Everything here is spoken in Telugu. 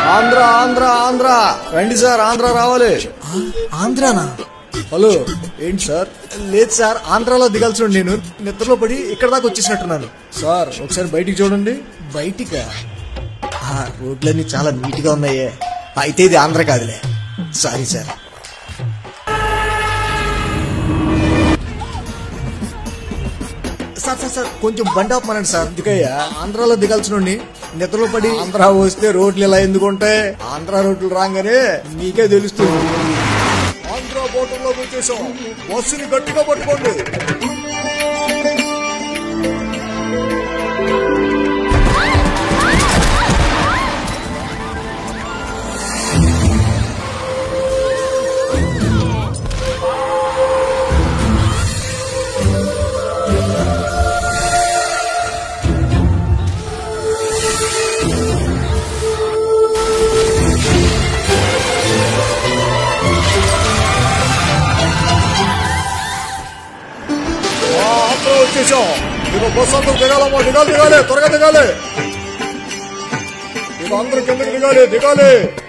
ఆంధ్ర ఆంధ్ర ఆంధ్ర రండి సార్ ఆంధ్ర రావాలి ఆంధ్రానా హలో ఏంటి సార్ లేదు సార్ ఆంధ్రాలో దిగాల్సి నేను నిద్రలో పడి ఇక్కడ దాకా వచ్చేసినట్టున్నాను సార్ ఒకసారి బయటికి చూడండి బయటికా ఆ, రోడ్లన్నీ చాలా నీట్ గా ఉన్నాయే అయితే ఇది ఆంధ్ర కాదులే sorry sir sir sir sir కొంచెం బండి ఆపమనండి సార్ ఎందుకయ్యా ఆంధ్రాలో దిగాల్సిన నిద్రలో పడి ఆంధ్ర వస్తే రోడ్లు ఇలా ఎందుకు ఉంటాయి ఆంధ్ర రోడ్లు రాగానే మీకే తెలుస్తుంది ఆంధ్ర బోర్డర్లోకి వచ్చేసాం బస్సుని గట్టిగా పట్టుకోండి ఆ, ఆంధ్ర వచ్చేసాం ఇక బస్సు అందరూ దిగాలమ్మా దిగాలి దిగాలి త్వరగా దిగాలి ఇక అందరూ కిందకి దిగాలి దిగాలి